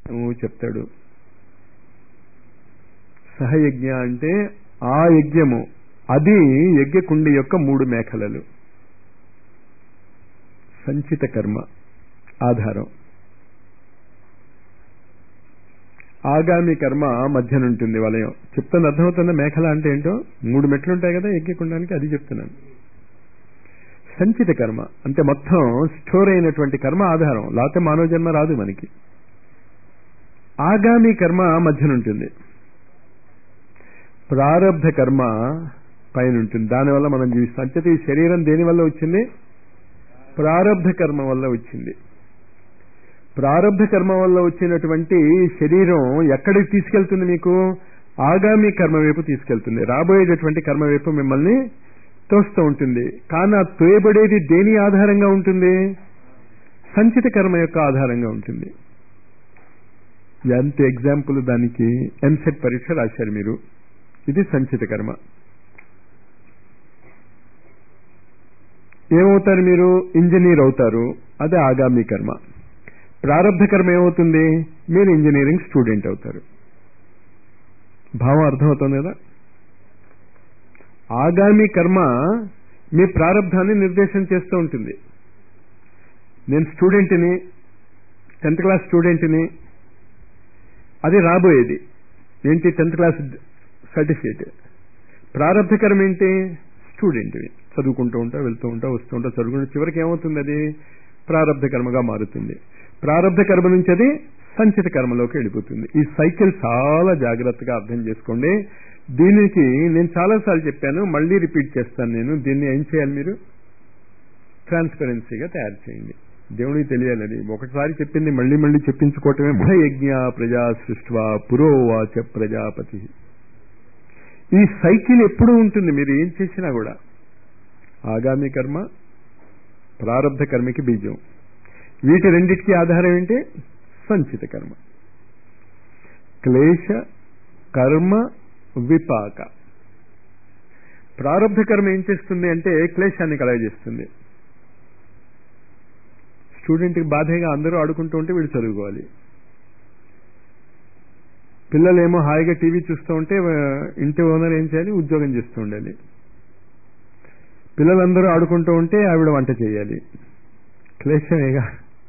చెప్తాడు సహయజ్ఞ అంటే ఆ యజ్ఞము అది యజ్ఞకుండి యొక్క మూడు మేఖలలు సంచిత కర్మ ఆధారం ఆగామి కర్మ మధ్యనుంటుంది వలయం చెప్తాను అర్థమవుతున్న మేఖల అంటే ఏంటో మూడు మెట్లు ఉంటాయి కదా యజ్ఞకుండానికి అది చెప్తున్నాను సంచిత కర్మ అంటే మొత్తం స్టోర్ అయినటువంటి కర్మ ఆధారం లేకపోతే మానవ జన్మ రాదు మనకి ఆగామి కర్మ మధ్యనుంటుంది ప్రారబ్ధ కర్మ పైన ఉంటుంది దానివల్ల మనం జీవిస్తాం అంచేత ఈ శరీరం దేని వల్ల వచ్చింది ప్రారబ్ధ కర్మ వల్ల వచ్చింది ప్రారబ్ధ కర్మ వల్ల వచ్చినటువంటి శరీరం ఎక్కడికి తీసుకెళ్తుంది మీకు ఆగామి కర్మ వైపు తీసుకెళ్తుంది రాబోయేటటువంటి కర్మ వైపు మిమ్మల్ని తోస్తూ ఉంటుంది కానీ ఆ తోయబడేది దేని ఆధారంగా ఉంటుంది సంచిత కర్మ యొక్క ఆధారంగా ఉంటుంది ఎంత ఎగ్జాంపుల్ దానికి ఎంసెట్ పరీక్ష రాశారు మీరు ఇది సంచిత కర్మ ఏమవుతారు మీరు ఇంజనీర్ అవుతారు అదే ఆగామి కర్మ ప్రారంభ కర్మ ఏమవుతుంది మీరు ఇంజనీరింగ్ స్టూడెంట్ అవుతారు భావం అర్థమవుతుంది కదా ఆగామి కర్మ మీ ప్రారంధాన్ని నిర్దేశం చేస్తూ ఉంటుంది నేను స్టూడెంట్ని టెన్త్ క్లాస్ స్టూడెంట్ని అది రాబోయేది ఏంటి టెన్త్ క్లాస్ సర్టిఫికేట్ ప్రారంభకరం ఏంటి స్టూడెంట్వి చదువుకుంటూ ఉంటా వెళ్తూ ఉంటా వస్తూ ఉంటా చదువుకుంటూ చివరికి ఏమవుతుంది అది ప్రారంభ కర్మగా మారుతుంది ప్రారంభ కర్మ నుంచి అది సంచిత కర్మలోకి వెళ్ళిపోతుంది ఈ సైకిల్ చాలా జాగ్రత్తగా అర్థం చేసుకోండి దీనికి నేను చాలాసార్లు చెప్పాను మళ్ళీ రిపీట్ చేస్తాను నేను దీన్ని ఏం చేయాలి మీరు ట్రాన్స్పరెన్సీగా తయారు చేయండి దేవుడికి తెలియాలని ఒకసారి చెప్పింది మళ్ళీ మళ్ళీ చెప్పించుకోవటమే భయజ్ఞ ప్రజా సృష్వా పురోవాచ ప్రజాపతి ఈ సైకిల్ ఎప్పుడు ఉంటుంది మీరు ఏం చేసినా కూడా ఆగామి కర్మ ప్రారంభ కర్మకి బీజం వీటి రెండిటికి ఆధారం ఏంటి సంచిత కర్మ క్లేశ కర్మ విపాక ప్రారంభ కర్మ ఏం చేస్తుంది అంటే క్లేశాన్ని కలగజేస్తుంది స్టూడెంట్కి బాధగా అందరూ ఆడుకుంటూ ఉంటే వీడు చదువుకోవాలి పిల్లలేమో హాయిగా టీవీ చూస్తూ ఉంటే ఇంటి ఓనర్ ఏం చేయాలి ఉద్యోగం చేస్తూ ఉండాలి పిల్లలందరూ ఆడుకుంటూ ఉంటే ఆవిడ వంట చేయాలి క్లేశమేగా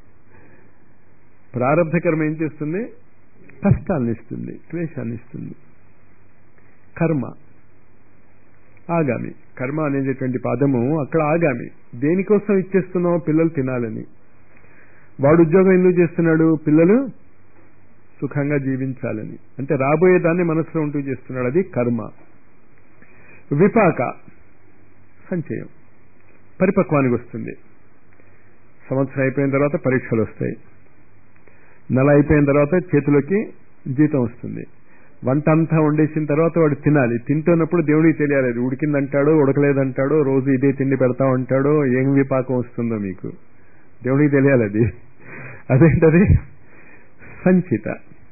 ప్రారంభ కర్మ ఏం చేస్తుంది కష్టాన్ని ఇస్తుంది క్లేశాన్ని ఇస్తుంది కర్మ ఆగామి కర్మ అనేటటువంటి పదము అక్కడ ఆగామి దేనికోసం ఇచ్చేస్తున్నావు పిల్లలు తినాలని వాడు ఉద్యోగం ఎందుకు చేస్తున్నాడు పిల్లలు సుఖంగా జీవించాలని అంటే రాబోయేదాన్ని మనసులో ఉంటూ చేస్తున్నాడు అది కర్మ విపాక సంచయం పరిపక్వానికి వస్తుంది సంవత్సరం అయిపోయిన తర్వాత పరీక్షలు వస్తాయి నెల అయిపోయిన తర్వాత చేతిలోకి జీతం వస్తుంది వంట అంతా వండేసిన తర్వాత వాడు తినాలి తింటున్నప్పుడు దేవుడికి తెలియాలి అది ఉడికిందంటాడో ఉడకలేదంటాడో రోజు ఇదే తిండి పెడతా ఉంటాడో ఏం విపాకం వస్తుందో మీకు దేవుడికి తెలియాలి అది అదేంటది సంచిత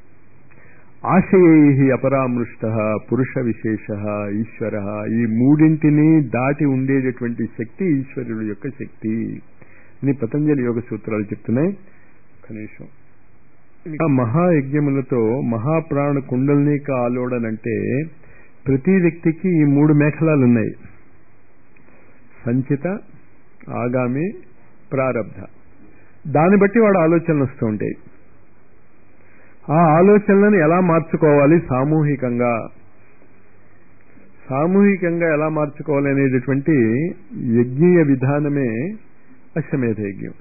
ఆశయై అపరామృష్ట పురుష విశేష ఈశ్వర ఈ మూడింటిని దాటి ఉండేటటువంటి శక్తి ఈశ్వరుడు యొక్క శక్తి అని పతంజలి యోగ సూత్రాలు చెప్తున్నాయి కనీసం మహాయజ్ఞములతో మహాప్రాణ కుండల్నిక ఆలోడనంటే ప్రతి వ్యక్తికి ఈ మూడు మేఖలాలు ఉన్నాయి సంచిత ఆగామి ప్రారబ్ధ దాన్ని బట్టి వాడు ఆలోచనలు వస్తూ ఉంటాయి ఆ ఆలోచనలను ఎలా మార్చుకోవాలి సామూహికంగా సామూహికంగా ఎలా మార్చుకోవాలి అనేటటువంటి యజ్ఞీయ విధానమే అశ్వమేధ యజ్ఞం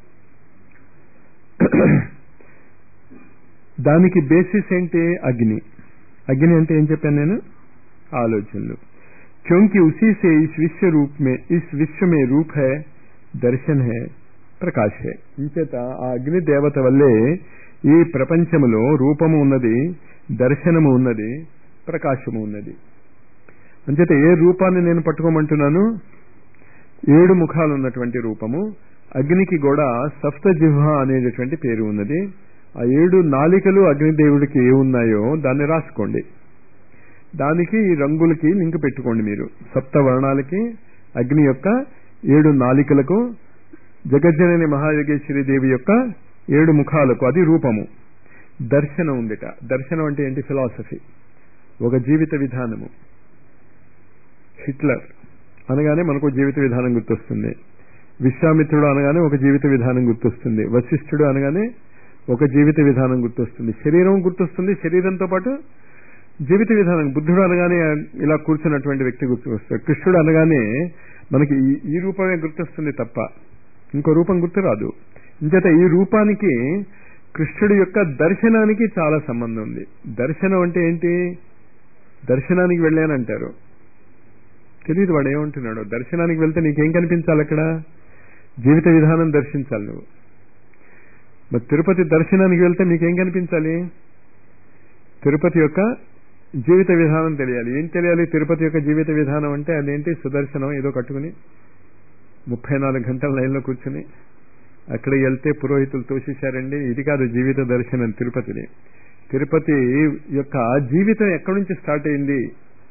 దానికి బేసిస్ ఏంటి అగ్ని అగ్ని అంటే ఏం చెప్పాను నేను ఆలోచనలు क्योंकि उसी से इस विश्व रूप में इस विश्व में रूप है दर्शन है ప్రకాశ్ హే ఇంచేత ఆ అగ్ని దేవత వల్లే ఈ ప్రపంచములో రూపము ఉన్నది దర్శనము ఉన్నది ప్రకాశము ఉన్నది అంచేత ఏ రూపాన్ని నేను పట్టుకోమంటున్నాను ఏడు ముఖాలు ఉన్నటువంటి రూపము అగ్నికి కూడా సప్త జిహ్వ అనేటటువంటి పేరు ఉన్నది ఆ ఏడు నాలికలు అగ్నిదేవుడికి ఏ ఉన్నాయో దాన్ని రాసుకోండి దానికి ఈ రంగులకి లింక్ పెట్టుకోండి మీరు సప్త వర్ణాలకి అగ్ని యొక్క ఏడు నాలికలకు జగజ్జనని మహాయోగేశ్వరి దేవి యొక్క ఏడు ముఖాలకు అది రూపము దర్శనం ఉందిట దర్శనం అంటే ఏంటి ఫిలాసఫీ ఒక జీవిత విధానము హిట్లర్ అనగానే మనకు జీవిత విధానం గుర్తొస్తుంది విశ్వామిత్రుడు అనగానే ఒక జీవిత విధానం గుర్తొస్తుంది వశిష్ఠుడు అనగానే ఒక జీవిత విధానం గుర్తొస్తుంది శరీరం గుర్తొస్తుంది శరీరంతో పాటు జీవిత విధానం బుద్ధుడు అనగానే ఇలా కూర్చున్నటువంటి వ్యక్తి గుర్తుకొస్తాడు కృష్ణుడు అనగానే మనకి ఈ- ఈ రూపమే గుర్తొస్తుంది తప్ప ఇంకో రూపం గుర్తు రాదు ఇంచేత ఈ రూపానికి కృష్ణుడి యొక్క దర్శనానికి చాలా సంబంధం ఉంది దర్శనం అంటే ఏంటి దర్శనానికి వెళ్ళానంటారు తెలియదు వాడు ఏమంటున్నాడు దర్శనానికి వెళ్తే నీకేం కనిపించాలి అక్కడ జీవిత విధానం దర్శించాలి నువ్వు మరి తిరుపతి దర్శనానికి వెళ్తే నీకేం కనిపించాలి తిరుపతి యొక్క జీవిత విధానం తెలియాలి ఏం తెలియాలి తిరుపతి యొక్క జీవిత విధానం అంటే అదేంటి సుదర్శనం ఏదో కట్టుకుని ముప్పై నాలుగు గంటల లైన్లో కూర్చుని అక్కడికి వెళ్తే పురోహితులు తోసేశారండి ఇది కాదు జీవిత దర్శనం తిరుపతిని తిరుపతి యొక్క జీవితం ఎక్కడి నుంచి స్టార్ట్ అయింది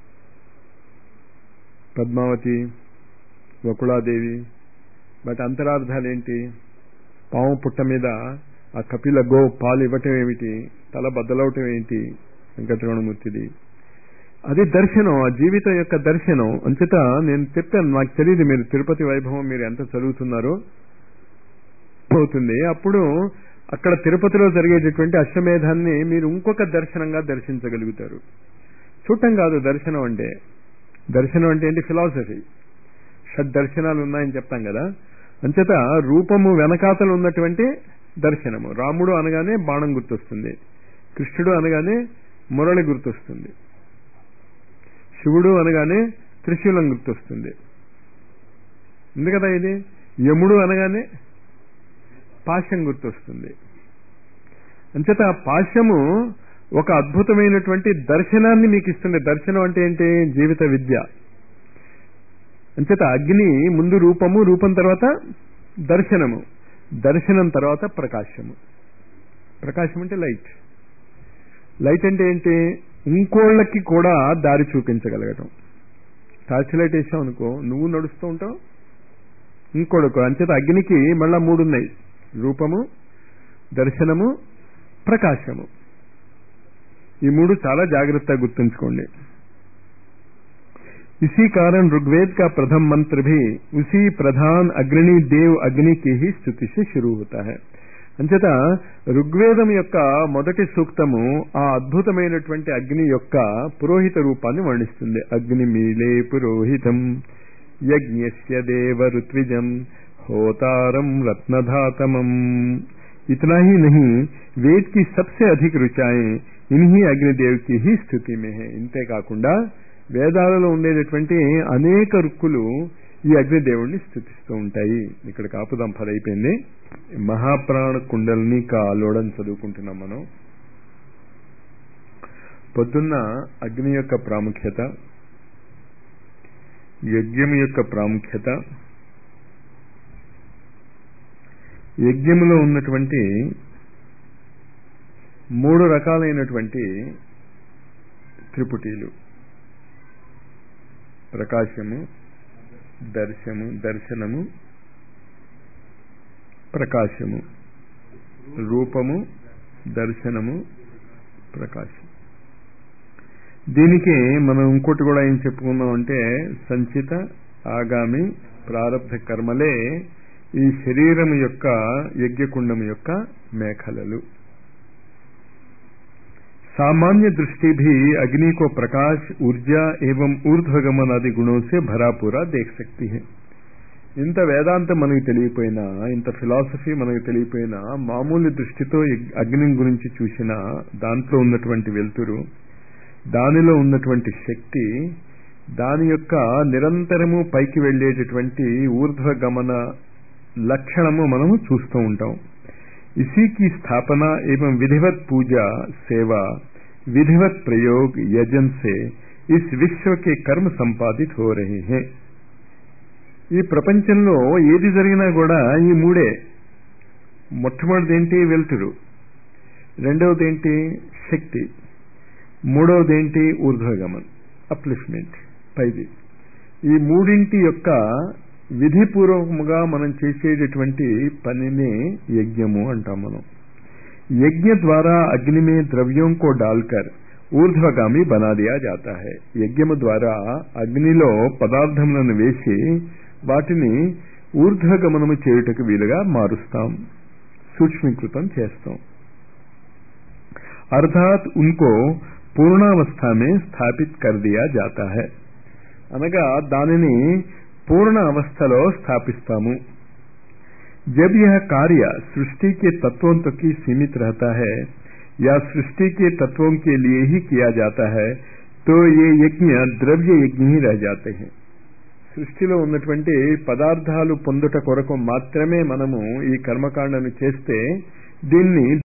పద్మావతి వకుళాదేవి వాటి అంతరార్థాలు ఏంటి పాము పుట్ట మీద ఆ కపిల గో పాలు ఇవ్వటం ఏమిటి తల బద్దలవటం ఏంటి వెంకటరమణమూర్తిది అది దర్శనం ఆ జీవితం యొక్క దర్శనం అంచేత నేను చెప్పాను నాకు తెలియదు మీరు తిరుపతి వైభవం మీరు ఎంత చదువుతున్నారో అవుతుంది అప్పుడు అక్కడ తిరుపతిలో జరిగేటటువంటి అశ్వమేధాన్ని మీరు ఇంకొక దర్శనంగా దర్శించగలుగుతారు చూడటం కాదు దర్శనం అంటే దర్శనం అంటే ఏంటి ఫిలాసఫీ షడ్ దర్శనాలు ఉన్నాయని చెప్తాం కదా అంచేత రూపము వెనకాతలు ఉన్నటువంటి దర్శనము రాముడు అనగానే బాణం గుర్తొస్తుంది కృష్ణుడు అనగానే మురళి గుర్తొస్తుంది శివుడు అనగానే త్రిశూలం గుర్తొస్తుంది ఉంది కదా ఇది యముడు అనగానే పాశం గుర్తొస్తుంది అంచేత ఆ పాశము ఒక అద్భుతమైనటువంటి దర్శనాన్ని మీకు ఇస్తుంది దర్శనం అంటే ఏంటి జీవిత విద్య అంచేత అగ్ని ముందు రూపము రూపం తర్వాత దర్శనము దర్శనం తర్వాత ప్రకాశము ప్రకాశం అంటే లైట్ లైట్ అంటే ఏంటి ఇంకోళ్ళకి కూడా దారి చూపించగలగటం టార్చ్ లైట్ వేసావు అనుకో నువ్వు నడుస్తూ ఉంటావు ఇంకోడుకో అంచేత అగ్నికి మళ్ళా మూడు ఉన్నాయి రూపము దర్శనము ప్రకాశము ఈ మూడు చాలా జాగ్రత్తగా గుర్తుంచుకోండి इसी कारण ऋग्वेद का प्रथम मंत्र भी उसी प्रधान अग्रणी देव अग्नि की ही స్థుతి से शुरू होता है అంచేత ఋగ్వేదం యొక్క మొదటి సూక్తము ఆ అద్భుతమైనటువంటి అగ్ని యొక్క పురోహిత రూపాన్ని వర్ణిస్తుంది అగ్ని మీలే పురోహితం యజ్ఞస్య దేవ ఋత్విజం होतारम रत्नधातमम इतना ही नहीं वेद की सबसे अधिक रुचाएं इन्हीं अग्निदेव की ही స్థుతి में है ఇంతే కాకుండా వేదాలలో ఉండేటటువంటి అనేక రుక్కులు ఈ అగ్నిదేవుణ్ణి స్థుతిస్తూ ఉంటాయి ఇక్కడ కాపుదాం పదైపోయింది మహాప్రాణ కుండల్ని కాలోడం చదువుకుంటున్నాం మనం పొద్దున్న అగ్ని యొక్క ప్రాముఖ్యత యజ్ఞం యొక్క ప్రాముఖ్యత యజ్ఞములో ఉన్నటువంటి మూడు రకాలైనటువంటి త్రిపుటీలు ప్రకాశము దర్శము దర్శనము ప్రకాశము రూపము దర్శనము ప్రకాశం దీనికి మనం ఇంకోటి కూడా ఏం చెప్పుకున్నాం అంటే సంచిత ఆగామి ప్రారంభ కర్మలే ఈ శరీరం యొక్క యజ్ఞకుండం యొక్క మేఖలలు सामान्य दृष्टि भी अग्नि को प्रकाश ऊर्जा एवं ऊर्ध्वगमन आदि गुणों से भरा पूरा देख सकती है ఇంత వేదాంతం మనకి తెలియపోయినా ఇంత ఫిలాసఫీ మనకి తెలియపోయినా మామూలు దృష్టితో అగ్ని గురించి చూసిన దాంట్లో ఉన్నటువంటి వెలుతురు దానిలో ఉన్నటువంటి శక్తి దాని యొక్క నిరంతరము పైకి వెళ్లేటటువంటి ఊర్ధ్వగమన లక్షణము మనము చూస్తూ ఉంటాం इसी की स्थापना एवं विधिवत पूजा सेवा विधिवत प्रयोग यजन से इस विश्व के कर्म संपादित हो रहे हैं ఈ ప్రపంచంలో ఏది జరిగినా కూడా ఈ మూడే మొట్టమొదటిది ఏంటి వెలుతురు రెండవది ఏంటి శక్తి మూడవది ఏంటి ఊర్ధ్వగమన్ అప్లిఫ్ట్మెంట్ పైది ఈ మూడింటి యొక్క విధిపూర్వకముగా మనం చేసేటటువంటి పనినే యజ్ఞము అంటాం మనం यज्ञ द्वारा अग्नि में द्रव्यों को डालकर ఊర్ధ్వగామి బనా దియా జాతా హై యజ్ఞము ద్వారా అగ్నిలో పదార్థములను వేసి వాటిని ఊర్ధ్వగమనము చేయుటకు వీలుగా మారుస్తాం సూక్ష్మీకృతం చేస్తాం అర్థాత్ ఉన్కో పూర్ణావస్థ మే స్థాపిత్ కర్ దియా జాతా హై అనగా దానిని పూర్ణ అవస్థలో స్థాపిస్తాము जब यह कार्य सृष्टि के तत्वों तक ही सीमित रहता है या सृष्टि के तत्वों के लिए ही किया जाता है तो ये यज्ञ ద్రవ్య యజ్ఞ ही रह जाते हैं సృష్టిలో ఉన్నటువంటి పదార్థాలు పొందుట కొరకు మాత్రమే మనము ఈ కర్మకాండను చేస్తే దీన్ని